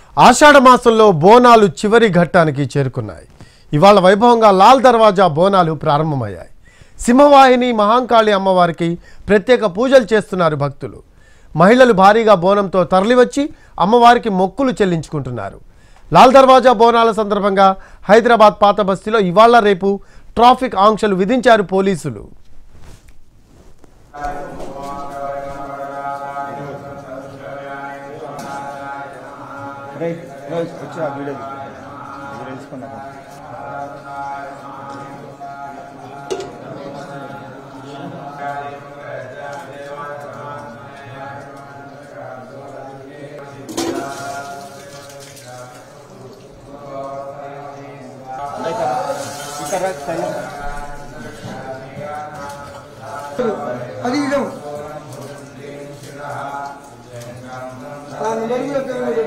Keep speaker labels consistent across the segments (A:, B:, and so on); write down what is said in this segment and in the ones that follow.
A: ఆషాఢ మాసంలో బోనాలు చివరి ఘట్టానికి చేరుకున్నాయి ఇవాళ వైభవంగా లాల్ దర్వాజా బోనాలు ప్రారంభమయ్యాయి సింహవాహిని మహాంకాళి అమ్మవారికి ప్రత్యేక పూజలు చేస్తున్నారు భక్తులు మహిళలు భారీగా బోనంతో తరలివచ్చి అమ్మవారికి మొక్కులు చెల్లించుకుంటున్నారు లాల్ దర్వాజా బోనాల సందర్భంగా హైదరాబాద్ పాత బస్తీలో ఇవాళ రేపు ట్రాఫిక్ ఆంక్షలు విధించారు పోలీసులు
B: రే వచ్చి ఆ వీడియో వీడియో తీసుకున్నా ఇక్కడ సైలెంట్
C: అది ఇదం ఆ నెంబర్ కూడా పేరు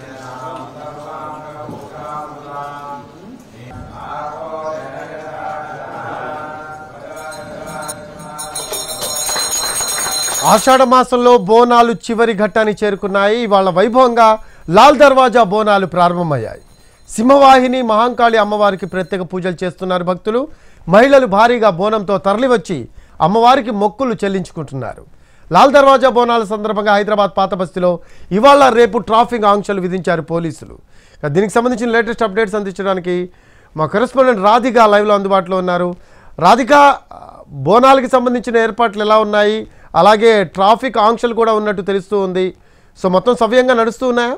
A: ఆషాఢ మాసంలో బోనాలు చివరి ఘట్టానికి చేరుకున్నాయి ఇవాళ వైభవంగా లాల్ దర్వాజా బోనాలు ప్రారంభమయ్యాయి సింహవాహిని మహాంకాళి అమ్మవారికి ప్రత్యేక పూజలు చేస్తున్నారు భక్తులు మహిళలు భారీగా బోనంతో తరలివచ్చి అమ్మవారికి మొక్కులు చెల్లించుకుంటున్నారు లాల్ దర్వాజా బోనాల సందర్భంగా హైదరాబాద్ పాత బస్తీలో ఇవాళ రేపు ట్రాఫిక్ ఆంక్షలు విధించారు పోలీసులు ఇక దీనికి సంబంధించిన లేటెస్ట్ అప్డేట్స్ అందించడానికి మా కరెస్పాండెంట్ రాధిక లైవ్లో అందుబాటులో ఉన్నారు రాధిక బోనాలకి సంబంధించిన ఏర్పాట్లు ఎలా ఉన్నాయి అలాగే ట్రాఫిక్ ఆంక్షలు కూడా ఉన్నట్టు తెలుస్తూ ఉంది సో మొత్తం సవ్యంగా నడుస్తూ ఉన్నాయా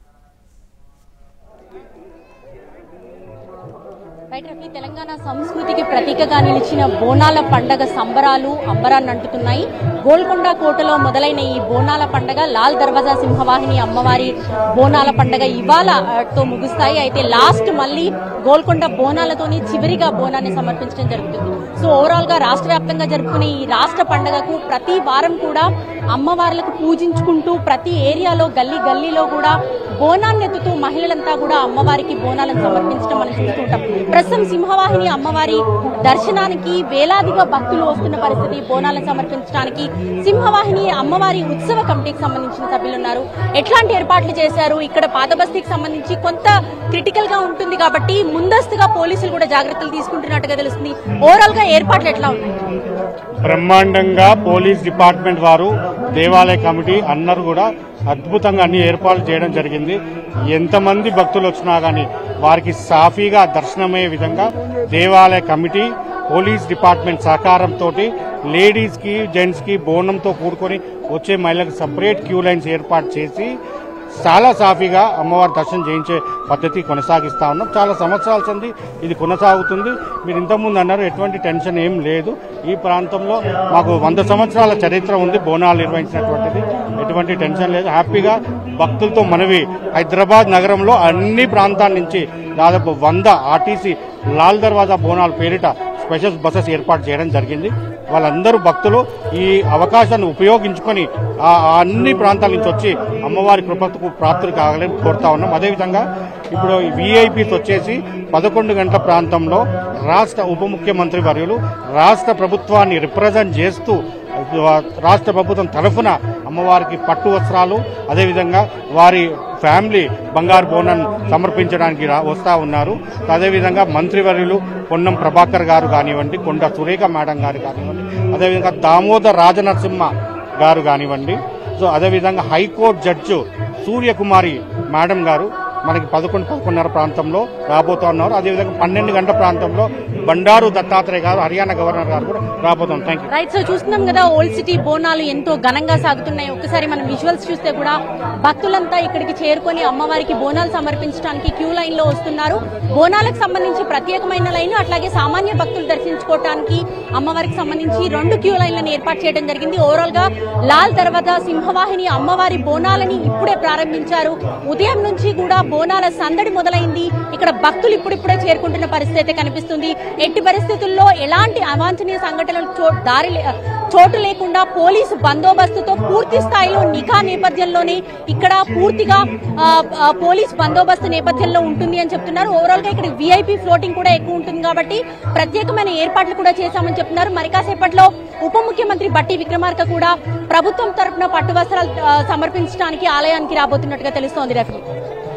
D: రైట్ రఫీ తెలంగాణ సంస్కృతికి ప్రతీకగా నిలిచిన బోనాల పండగ సంబరాలు అంబరాన్ని అంటుతున్నాయి గోల్కొండ కోటలో మొదలైన ఈ బోనాల పండగ లాల్ దర్వాజా సింహవాహిని అమ్మవారి బోనాల పండగ ఇవాళ ఆ, తో ముగుస్తాయి అయితే లాస్ట్ మళ్ళీ గోల్కొండ బోనాలతోని చివరిగా బోనాన్ని సమర్పించడం జరుగుతుంది సో ఓవరాల్ గా రాష్ట్ర వ్యాప్తంగా జరుపుకునే ఈ రాష్ట్ర పండగకు ప్రతి వారం కూడా అమ్మవార్లకు పూజించుకుంటూ ప్రతి ఏరియాలో గల్లీ గల్లీలో కూడా బోనాన్ని ఎత్తుతూ మహిళలంతా కూడా అమ్మవారికి బోనాలను సమర్పించడం మనం చూస్తుంటాం ప్రస్తుతం సింహవాహిని అమ్మవారి దర్శనానికి వేలాదిగా భక్తులు వస్తున్న పరిస్థితి బోనాలను సమర్పించడానికి సింహవాహిని అమ్మవారి ఉత్సవ కమిటీకి సంబంధించిన సభ్యులు ఉన్నారు ఎట్లాంటి ఏర్పాట్లు చేశారు ఇక్కడ పాత బస్తీకి సంబంధించి కొంత క్రిటికల్ గా ఉంటుంది కాబట్టి ముందస్తుగా పోలీసులు కూడా జాగ్రత్తలు తీసుకుంటున్నట్టుగా తెలుస్తుంది ఓవరాల్ గా ఏర్పాట్లు ఎట్లా ఉన్నాయి
E: బ్రహ్మాండంగా పోలీస్ డిపార్ట్మెంట్ వారు దేవాలయ కమిటీ అందరూ కూడా అద్భుతంగా అన్ని ఏర్పాట్లు చేయడం జరిగింది ఎంతమంది భక్తులు వచ్చినా కానీ వారికి సాఫీగా దర్శనమయ్యే విధంగా దేవాలయ కమిటీ పోలీస్ డిపార్ట్మెంట్ సహకారంతో లేడీస్ కి జెంట్స్ కి బోనంతో కూడుకొని వచ్చే మహిళలకు సపరేట్ క్యూ లైన్స్ ఏర్పాటు చేసి చాలా సాఫీగా అమ్మవారి దర్శనం చేయించే పద్ధతి కొనసాగిస్తా ఉన్నాం చాలా సంవత్సరాల సంది ఇది కొనసాగుతుంది మీరు ఇంతకుముందు అన్నారు ఎటువంటి టెన్షన్ ఏం లేదు ఈ ప్రాంతంలో మాకు వంద సంవత్సరాల చరిత్ర ఉంది బోనాలు నిర్వహించినటువంటిది ఎటువంటి టెన్షన్ లేదు హ్యాపీగా భక్తులతో మనవి హైదరాబాద్ నగరంలో అన్ని ప్రాంతాల నుంచి దాదాపు వంద ఆర్టీసీ లాల్ దర్వాజా బోనాల పేరిట స్పెషల్ బస్సెస్ ఏర్పాటు చేయడం జరిగింది వాళ్ళందరూ భక్తులు ఈ అవకాశాన్ని ఉపయోగించుకొని ఆ ఆ అన్ని ప్రాంతాల నుంచి వచ్చి అమ్మవారి కృపకు ప్రాప్తులు కావాలని కోరుతా ఉన్నాం అదేవిధంగా ఇప్పుడు విఐపీస్ వచ్చేసి పదకొండు గంటల ప్రాంతంలో రాష్ట్ర ఉప ముఖ్యమంత్రి వర్యులు రాష్ట్ర ప్రభుత్వాన్ని రిప్రజెంట్ చేస్తూ రాష్ట్ర ప్రభుత్వం తరఫున అమ్మవారికి పట్టు వస్త్రాలు అదేవిధంగా వారి ఫ్యామిలీ బంగారు బోనం సమర్పించడానికి రా- వస్తా ఉన్నారు అదేవిధంగా మంత్రివర్యులు పొన్నం ప్రభాకర్ గారు కానివ్వండి కొండ సురేఖ మేడం గారు కానివ్వండి అదేవిధంగా దామోదర్ రాజనరసింహ గారు కానివ్వండి సో అదేవిధంగా హైకోర్టు జడ్జి సూర్యకుమారి మేడం గారు మనకి పదకొండు పదకొండున్నర ప్రాంతంలో రాబోతా ఉన్నారు అదేవిధంగా పన్నెండు గంటల ప్రాంతంలో బండారు దత్తాత్రేయ గారు హర్యానా గవర్నర్ గారు కూడా రాబోతాం థ్యాంక్ యూ
D: రైట్ సో చూస్తున్నాం కదా ఓల్డ్ సిటీ బోనాలు ఎంతో ఘనంగా సాగుతున్నాయి ఒక్కసారి మనం విజువల్స్ చూస్తే కూడా భక్తులంతా ఇక్కడికి చేరుకొని అమ్మవారికి బోనాలు సమర్పించడానికి క్యూ లైన్ లో వస్తున్నారు బోనాలకు సంబంధించి ప్రత్యేకమైన లైన్ అట్లాగే సామాన్య భక్తులు దర్శించుకోవడానికి అమ్మవారికి సంబంధించి రెండు క్యూ లైన్లను ఏర్పాటు చేయడం జరిగింది ఓవరాల్ గా లాల్ దర్వాజా సింహవాహిని అమ్మవారి బోనాలని ఇప్పుడే ప్రారంభించారు ఉదయం నుంచి కూడా బోనాల సందడి మొదలైంది ఇక్కడ భక్తులు ఇప్పుడిప్పుడే చేరుకుంటున్న పరిస్థితి అయితే కనిపిస్తుంది ఎట్టి పరిస్థితుల్లో ఎలాంటి అవాంఛనీయ సంఘటనలు చో- దారి లే- చోటు లేకుండా పోలీసు బందోబస్తుతో పూర్తి స్థాయిలో నిఘా నేపథ్యంలోనే ఇక్కడ పూర్తిగా ఆ, ఆ, పోలీస్ బందోబస్తు నేపథ్యంలో ఉంటుంది అని చెప్తున్నారు ఓవరాల్ గా ఇక్కడ విఐపి ఫ్లోటింగ్ కూడా ఎక్కువ ఉంటుంది కాబట్టి ప్రత్యేకమైన ఏర్పాట్లు కూడా చేశామని చెప్తున్నారు మరి కాసేపట్లో ఉప ముఖ్యమంత్రి బట్టి విక్రమార్క కూడా ప్రభుత్వం తరపున పట్టు వస్త్రాలు ఆ, సమర్పించడానికి ఆలయానికి రాబోతున్నట్టుగా తెలుస్తోంది Rafi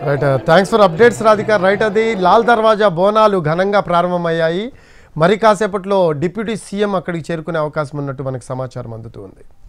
A: right thanks for updates Radhika right అది లాల్ దర్వాజా బోనాలు ఘనంగా ప్రారంభమయ్యాయి మరి కాసేపట్లో డిప్యూటీ సీఎం అక్కడికి చేరుకునే అవకాశం ఉన్నట్టు మనకు సమాచారం అందుతూ ఉంది